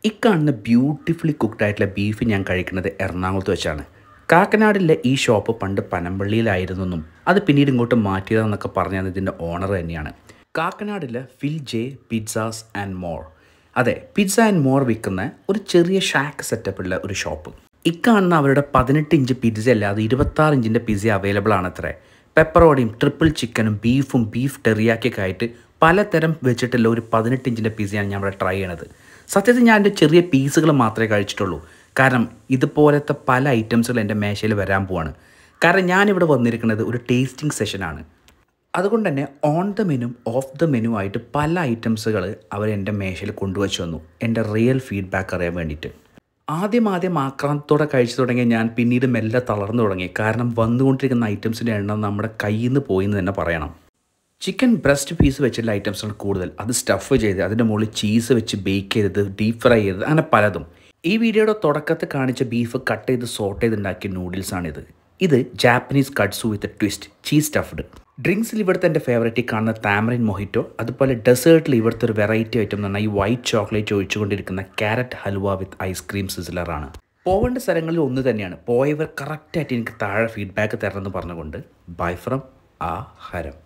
ഈ കാണുന്ന beautifully cooked ആയിട്ടുള്ള ബീഫ് ഞാൻ കഴിക്കുന്നത് എറണാകുളത്ത് വെച്ചാണ് കാക്കനാടിലെ ഈ ഷോപ്പ് പണ്ട് പനമ്പള്ളിയിലായിരുന്നെന്നും അത് പിന്നീട് ഇങ്ങോട്ട് മാറ്റിയതാണെന്നൊക്കെ പറഞ്ഞത് ഇതിൻ്റെ ഓണർ തന്നെയാണ് കാക്കനാടിലെ ഫിൽ ജെ പിസ്സാസ് ആൻഡ് മോർ അതെ പിസ്സ ആൻഡ് മോർ വിൽക്കുന്ന ഒരു ചെറിയ ഷാക്ക് സെറ്റപ്പുള്ള ഒരു ഷോപ്പ് ഇക്കാണുന്ന അവരുടെ പതിനെട്ട് ഇഞ്ച് പിസ്സ അല്ലാതെ ഇരുപത്താറ് ഇഞ്ചിൻ്റെ പിസ്സ അവൈലബിൾ ആണത്രേ പെപ്പറോടിയും ട്രിപ്പിൾ ചിക്കനും ബീഫും ബീഫ് ടെറിയാക്കിയൊക്കെ ആയിട്ട് പലതരം വെച്ചിട്ടുള്ള ഒരു പതിനെട്ട് ഇഞ്ചിൻ്റെ പിസ്സയാണ് ഞാൻ ഇവിടെ ട്രൈ ചെയ്യണത് സത്യത്തിൽ ഞാൻ എൻ്റെ ചെറിയ പീസുകൾ മാത്രമേ കഴിച്ചിട്ടുള്ളൂ കാരണം ഇതുപോലത്തെ പല ഐറ്റംസുകൾ എൻ്റെ മേശയിൽ വരാൻ പോവാണ് കാരണം ഞാനിവിടെ വന്നിരിക്കുന്നത് ഒരു ടേസ്റ്റിംഗ് സെഷനാണ് അതുകൊണ്ട് തന്നെ on the menu off the menu ആയിട്ട് പല ഐറ്റംസുകൾ അവർ എൻ്റെ മേശയിൽ കൊണ്ടുവച്ച് വന്നു എൻ്റെ റിയൽ ഫീഡ്ബാക്ക് അറിയാൻ വേണ്ടിയിട്ട് ആദ്യം ആദ്യം ആക്രാന്തത്തോടെ കഴിച്ചു തുടങ്ങിയ ഞാൻ പിന്നീട് മെല്ലെ തളർന്നു തുടങ്ങി കാരണം വന്നുകൊണ്ടിരിക്കുന്ന ഐറ്റംസിൻ്റെ എണ്ണം നമ്മുടെ കയ്യിൽ നിന്ന് പോയി എന്ന് തന്നെ പറയണം ചിക്കൻ ബ്രസ്റ്റ് പീസ് വെച്ചുള്ള ഐറ്റംസാണ് കൂടുതൽ അത് സ്റ്റഫ് ചെയ്ത് അതിൻ്റെ മുകളിൽ ചീസ് വെച്ച് ബേക്ക് ചെയ്തത് ഡീപ്പ് ഫ്രൈ ചെയ്തത് അങ്ങനെ പലതും ഈ വീഡിയോയുടെ തുടക്കത്തിൽ കാണിച്ച ബീഫ് കട്ട് ചെയ്ത് സോട്ട് ചെയ്തുണ്ടാക്കിയ നൂഡിൽസാണിത് ഇത് Japanese katsu with twist cheese stuffed ഡ്രിങ്ക്സിൽ ഇവിടുത്തെ എൻ്റെ ഫേവറേറ്റ് ഈ കാണുന്ന താമറിൻ മൊഹിറ്റോ അതുപോലെ ഡെസേർട്ടിൽ ഇവിടുത്തെ ഒരു വെറൈറ്റി ഐറ്റം എന്ന് പറഞ്ഞാൽ ഈ വൈറ്റ് ചോക്ലേറ്റ് ഒഴിച്ചുകൊണ്ടിരിക്കുന്ന ക്യാരറ്റ് ഹൽവ വിത്ത് ഐസ്ക്രീം സിസിലറാണ് പോവേണ്ട സ്ഥലങ്ങളിൽ ഒന്ന് തന്നെയാണ് പോയവർ കറക്റ്റായിട്ട് എനിക്ക് താഴെ ഫീഡ്ബാക്ക് തരണമെന്ന് പറഞ്ഞുകൊണ്ട് ബൈ ഫ്രം ആ ഹരം